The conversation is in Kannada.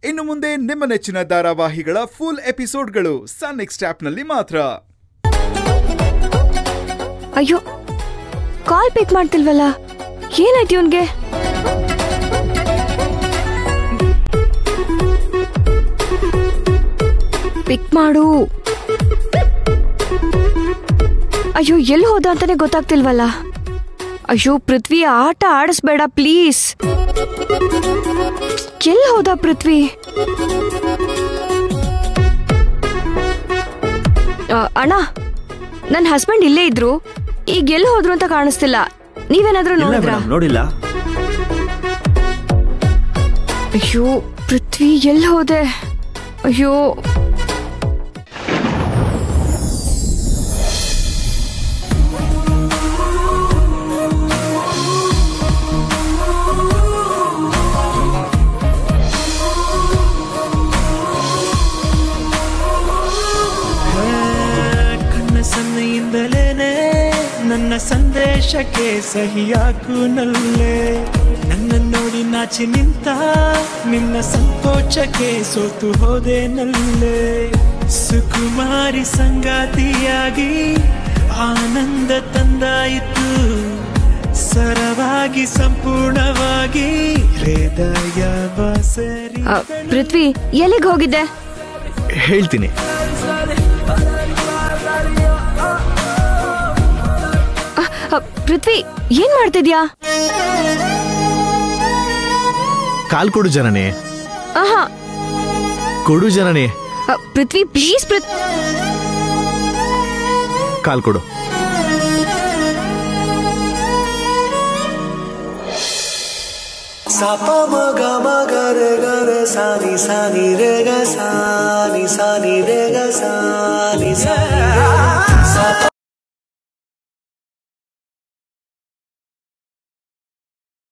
ಇನ್ನು ಮುಂದೆ ನಿಮ್ಮ ನೆಚ್ಚಿನ ಧಾರಾವಾಹಿಗಳ ಫುಲ್ ಎಪಿಸೋಡ್ಗಳು ಸನ್ ನೆಕ್ಸ್ಟ್ ಆಪ್ನಲ್ಲಿ ಮಾತ್ರ ಅಯ್ಯೋ ಕಾಲ್ ಪಿಕ್ ಮಾಡ್ತಿಲ್ವಲ್ಲ ಏನಾಯ್ತು ಇವನ್ಗೆ ಪಿಕ್ ಮಾಡು ಅಯ್ಯೋ ಎಲ್ಲಿ ಹೋದ ಅಂತಾನೆ ಗೊತ್ತಾಗ್ತಿಲ್ವಲ್ಲ ಅಯ್ಯೋ ಪೃಥ್ವಿ ಆಟ ಆಡಿಸ್ಬೇಡ ಪ್ಲೀಸ್ ಎಲ್ಲಿ ಹೋದ ಪೃಥ್ವಿ ಆ, ಅಣ್ಣ ನನ್ನ ಹಸ್ಬೆಂಡ್ ಇಲ್ಲೇ ಇದ್ರು ಈಗ ಎಲ್ಲಿ ಹೋದ್ರು ಅಂತ ಕಾಣಿಸ್ತಿಲ್ಲ ನೀವೇನಾದ್ರೂ ಇಲ್ಲ ನೋಡಿದ್ರಾ ಮೇಡಮ್ ನೋಡಿಲ್ಲ ಅಯ್ಯೋ ಪೃಥ್ವಿ ಎಲ್ಲಿ ಹೋದೆ ಅಯ್ಯೋ ಕಣ್ಣ ಸನ್ನೆಯಿಂದಲೇನೆ ನನ್ನ ಸಂದೇಶಕ್ಕೆ ಸಹಿಯಾಕು ನಲ್ಲೆ ನನ್ನ ನೋಡಿ ನಾಚಿ ನಿಂತ ನಿನ್ನ ಸಂಕೋಚಕ್ಕೆ ಸೋತು ಹೋದೆ ನಲ್ಲೆ ಸುಕುಮಾರಿ ಸಂಗಾತಿಯಾಗಿ ಆನಂದ ತಂದಾಯಿತು ಸರವಾಗಿ ಸಂಪೂರ್ಣವಾಗಿ ಹೃದಯ ಬಸರಿ ಆ, ಪೃಥ್ವಿ ಎಲ್ಲಿಗೆ ಹೋಗಿದ್ದೆ ಹೇಳ್ತೀನಿ ಆ, ಆ, ಪೃಥ್ವಿ ಏನ್ ಮಾಡ್ತಿದ್ಯಾ ಕಾಲ್ ಕೊಡು ಜನನೇ ಆಹಾ ಕೊಡು ಜನನೇ ಆ, ಪೃಥ್ವಿ ಪ್ಲೀಸ್ ಪೃಥ್ ಕಾಲ್ ಕೊಡು ಸಪ ಮಗ ಮಗ ರೆ ಗ ರೆ ಸಾನಿ ಸಾನಿ ರೇ ಗ ಸಾನಿ ಸಾನಿ ರೇ ಗ ಸಾನಿ ಸಾನಿ ರೇ ಗ